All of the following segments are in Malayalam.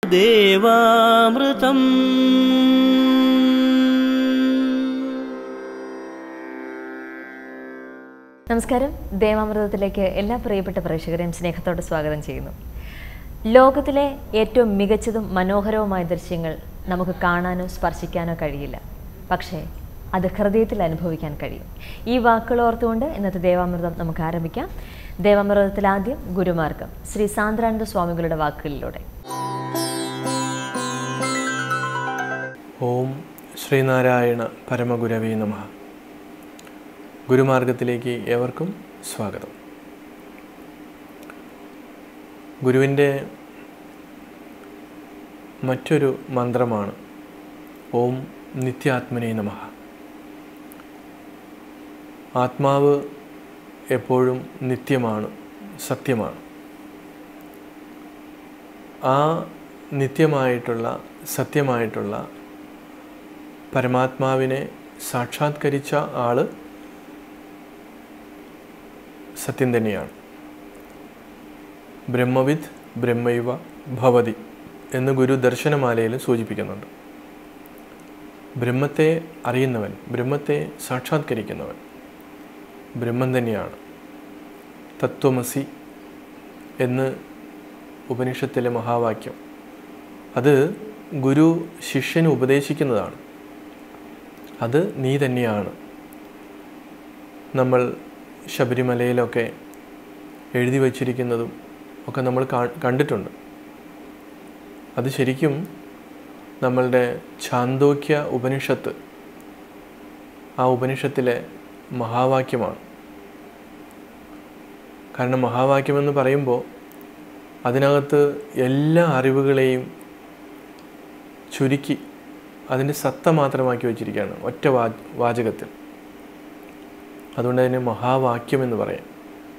ദേവാമൃതം നമസ്കാരം ദേവാമൃതത്തിലേക്ക് എല്ലാ പ്രിയപ്പെട്ട പ്രേക്ഷകരെയും സ്നേഹത്തോടെ സ്വാഗതം ചെയ്യുന്നു ലോകത്തിലെ ഏറ്റവും മികച്ചതും മനോഹരവുമായ ദൃശ്യങ്ങൾ നമുക്ക് കാണാനോ സ്പർശിക്കാനോ കഴിയില്ല പക്ഷേ അത് ഹൃദയത്തിൽ അനുഭവിക്കാൻ കഴിയും ഈ വാക്കുകൾ ഓർത്തുകൊണ്ട് ഇന്നത്തെ ദേവാമൃതം നമുക്ക് ആരംഭിക്കാം ദേവാമൃതത്തിൽ ആദ്യം ഗുരുമാർഗം ശ്രീ സാന്ദ്രാനന്ദ സ്വാമികളുടെ വാക്കുകളിലൂടെ ഓം ശ്രീനാരായണ പരമഗുരവേ നമ ഗുരുമാർഗത്തിലേക്ക് ഏവർക്കും സ്വാഗതം ഗുരുവിൻ്റെ മറ്റൊരു മന്ത്രമാണ് ഓം നിത്യാത്മനേ നമ ആത്മാവ് എപ്പോഴും നിത്യമാണ് സത്യമാണ് ആ നിത്യമായിട്ടുള്ള സത്യമായിട്ടുള്ള പരമാത്മാവിനെ സാക്ഷാത്കരിച്ച ആള് സത്യം തന്നെയാണ് ബ്രഹ്മവിദ് ബ്രഹ്മൈവ ഭവതി എന്ന് ഗുരു ദർശനമാലയിൽ സൂചിപ്പിക്കുന്നുണ്ട് ബ്രഹ്മത്തെ അറിയുന്നവൻ ബ്രഹ്മത്തെ സാക്ഷാത്കരിക്കുന്നവൻ ബ്രഹ്മം തന്നെയാണ് തത്വമസി എന്ന് ഉപനിഷത്തിലെ മഹാവാക്യം അത് ഗുരു ശിഷ്യന് ഉപദേശിക്കുന്നതാണ് അത് നീ തന്നെയാണ് നമ്മൾ ശബരിമലയിലൊക്കെ എഴുതി വച്ചിരിക്കുന്നതും ഒക്കെ നമ്മൾ കാ- കണ്ടിട്ടുണ്ട് അത് ശരിക്കും നമ്മളുടെ ഛാന്തോക്യ ഉപനിഷത്ത് ആ ഉപനിഷത്തിലെ മഹാവാക്യമാണ് കാരണം മഹാവാക്യമെന്ന് പറയുമ്പോൾ അതിനകത്ത് എല്ലാ അറിവുകളെയും ചുരുക്കി അതിൻ്റെ സത്ത മാത്രമാക്കി വെച്ചിരിക്കുകയാണ് ഒറ്റ വാ വാചകത്തിൽ അതുകൊണ്ട് അതിനെ മഹാവാക്യം എന്ന് പറയാം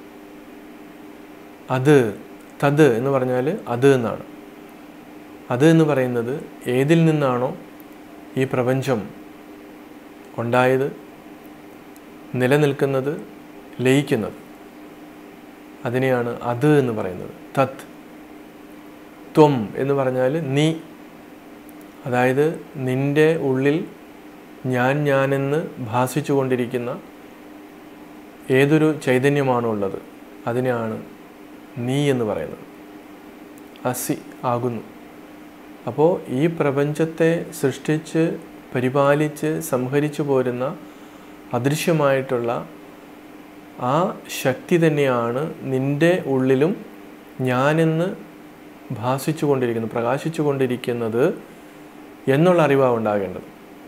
അത് തത് എന്ന് പറഞ്ഞാൽ അത് എന്നാണ് അത് എന്ന് പറയുന്നത് ഏതിൽ നിന്നാണോ ഈ പ്രപഞ്ചം ഉണ്ടായത് നിലനിൽക്കുന്നത് ലയിക്കുന്നത് അതിനെയാണ് അത് എന്ന് പറയുന്നത് തത് ത്വം എന്ന് പറഞ്ഞാൽ നീ അതായത് നിൻ്റെ ഉള്ളിൽ ഞാൻ ഞാനെന്ന് ഭാസിച്ചു കൊണ്ടിരിക്കുന്ന ഏതൊരു ചൈതന്യമാണോ ഉള്ളത് അതിനെയാണ് നീ എന്ന് പറയുന്നത് അസി ആകുന്നു അപ്പോൾ ഈ പ്രപഞ്ചത്തെ സൃഷ്ടിച്ച് പരിപാലിച്ച് സംഹരിച്ചു പോരുന്ന അദൃശ്യമായിട്ടുള്ള ആ ശക്തി തന്നെയാണ് നിൻ്റെ ഉള്ളിലും ഞാനെന്ന് ഭാസിച്ചു കൊണ്ടിരിക്കുന്നത് പ്രകാശിച്ചു കൊണ്ടിരിക്കുന്നത് എന്നുള്ള അറിവാണ് ഉണ്ടാകേണ്ടത്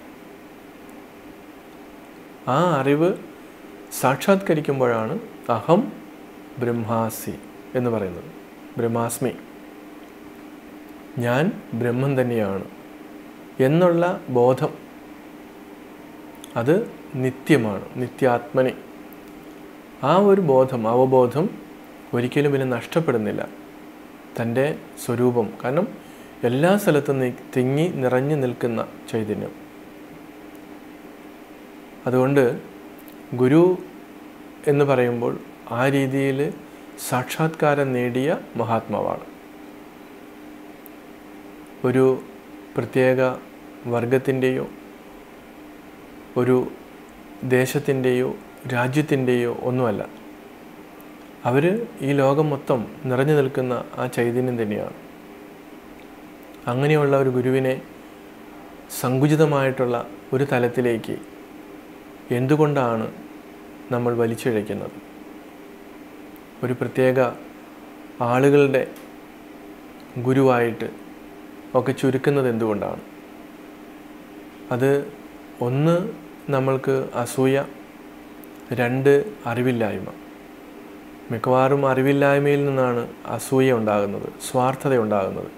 ആ അറിവ് സാക്ഷാത്കരിക്കുമ്പോഴാണ് അഹം ബ്രഹ്മാസി എന്ന് പറയുന്നത് ബ്രഹ്മാസ്മി ഞാൻ ബ്രഹ്മം തന്നെയാണ് എന്നുള്ള ബോധം അത് നിത്യമാണ് നിത്യാത്മനി ആ ഒരു ബോധം അവബോധം ഒരിക്കലും പിന്നെ നഷ്ടപ്പെടുന്നില്ല തൻ്റെ സ്വരൂപം കാരണം എല്ലാ സ്ഥലത്തും നി- തിങ്ങി നിറഞ്ഞു നിൽക്കുന്ന ചൈതന്യം അതുകൊണ്ട് ഗുരു എന്ന് പറയുമ്പോൾ ആ രീതിയിൽ സാക്ഷാത്കാരം നേടിയ മഹാത്മാവാണ് ഒരു പ്രത്യേക വർഗത്തിൻ്റെയോ ഒരു ദേശത്തിൻ്റെയോ രാജ്യത്തിൻ്റെയോ ഒന്നുമല്ല അവർ ഈ ലോകം മൊത്തം നിറഞ്ഞു നിൽക്കുന്ന ആ ചൈതന്യം തന്നെയാണ് അങ്ങനെയുള്ള ഒരു ഗുരുവിനെ സങ്കുചിതമായിട്ടുള്ള ഒരു തലത്തിലേക്ക് എന്തുകൊണ്ടാണ് നമ്മൾ വലിച്ചിഴയ്ക്കുന്നത് ഒരു പ്രത്യേക ആളുകളുടെ ഗുരുവായിട്ട് ഒക്കെ ചുരുക്കുന്നത് എന്തുകൊണ്ടാണ് അത് ഒന്ന് നമ്മൾക്ക് അസൂയ രണ്ട് അറിവില്ലായ്മ മിക്കവാറും അറിവില്ലായ്മയിൽ നിന്നാണ് അസൂയ ഉണ്ടാകുന്നത് സ്വാർത്ഥത ഉണ്ടാകുന്നത്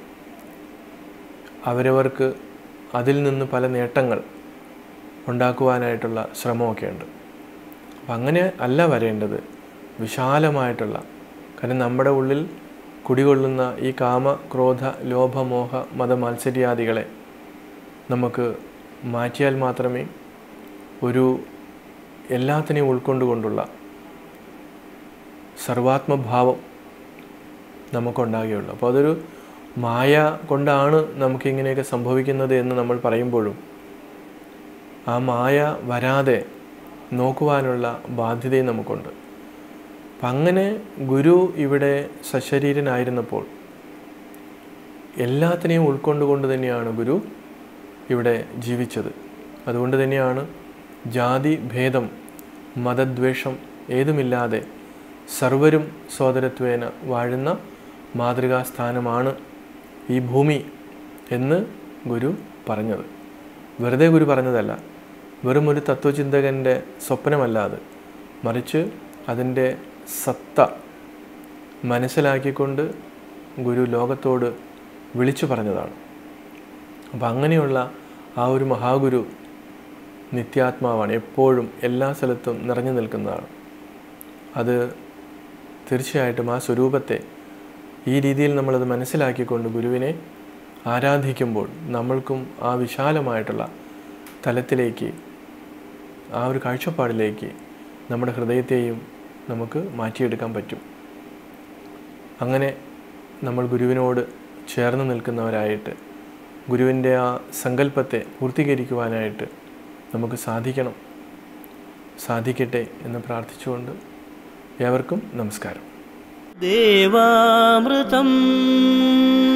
അവരവർക്ക് അതിൽ നിന്ന് പല നേട്ടങ്ങൾ ഉണ്ടാക്കുവാനായിട്ടുള്ള ശ്രമമൊക്കെ ഉണ്ട് അപ്പം അങ്ങനെ അല്ല വരേണ്ടത് വിശാലമായിട്ടുള്ള കാരണം നമ്മുടെ ഉള്ളിൽ കുടികൊള്ളുന്ന ഈ കാമ ക്രോധ ലോഭമോഹ മതമാത്സര്യാദികളെ നമുക്ക് മാറ്റിയാൽ മാത്രമേ ഒരു എല്ലാത്തിനെയും ഉൾക്കൊണ്ടുകൊണ്ടുള്ള സർവാത്മഭാവം നമുക്കുണ്ടാകുകയുള്ളൂ അപ്പോൾ അതൊരു മായ കൊണ്ടാണ് നമുക്ക് ഇങ്ങനെയൊക്കെ സംഭവിക്കുന്നത് എന്ന് നമ്മൾ പറയുമ്പോഴും ആ മായ വരാതെ നോക്കുവാനുള്ള ബാധ്യതയും നമുക്കുണ്ട് അപ്പം അങ്ങനെ ഗുരു ഇവിടെ സശരീരനായിരുന്നപ്പോൾ എല്ലാത്തിനെയും ഉൾക്കൊണ്ടുകൊണ്ട് തന്നെയാണ് ഗുരു ഇവിടെ ജീവിച്ചത് അതുകൊണ്ട് തന്നെയാണ് ജാതി ഭേദം മതദ്വേഷം ഏതുമില്ലാതെ സർവരും സോദരത്വേന വാഴുന്ന മാതൃകാസ്ഥാനമാണ് ഈ ഭൂമി എന്ന് ഗുരു പറഞ്ഞത് വെറുതെ ഗുരു പറഞ്ഞതല്ല വെറും ഒരു തത്വചിന്തകൻ്റെ സ്വപ്നമല്ലാതെ മറിച്ച് അതിൻ്റെ സത്ത മനസ്സിലാക്കിക്കൊണ്ട് ഗുരു ലോകത്തോട് വിളിച്ചു പറഞ്ഞതാണ് അപ്പം അങ്ങനെയുള്ള ആ ഒരു മഹാഗുരു നിത്യാത്മാവാണ് എപ്പോഴും എല്ലാ സ്ഥലത്തും നിറഞ്ഞു നിൽക്കുന്നതാണ് അത് തീർച്ചയായിട്ടും ആ സ്വരൂപത്തെ ഈ രീതിയിൽ നമ്മളത് മനസ്സിലാക്കിക്കൊണ്ട് ഗുരുവിനെ ആരാധിക്കുമ്പോൾ നമ്മൾക്കും ആ വിശാലമായിട്ടുള്ള തലത്തിലേക്ക് ആ ഒരു കാഴ്ചപ്പാടിലേക്ക് നമ്മുടെ ഹൃദയത്തെയും നമുക്ക് മാറ്റിയെടുക്കാൻ പറ്റും അങ്ങനെ നമ്മൾ ഗുരുവിനോട് ചേർന്ന് നിൽക്കുന്നവരായിട്ട് ഗുരുവിൻ്റെ ആ സങ്കല്പത്തെ പൂർത്തീകരിക്കുവാനായിട്ട് നമുക്ക് സാധിക്കണം സാധിക്കട്ടെ എന്ന് പ്രാർത്ഥിച്ചുകൊണ്ട് ഏവർക്കും നമസ്കാരം देवामृतम्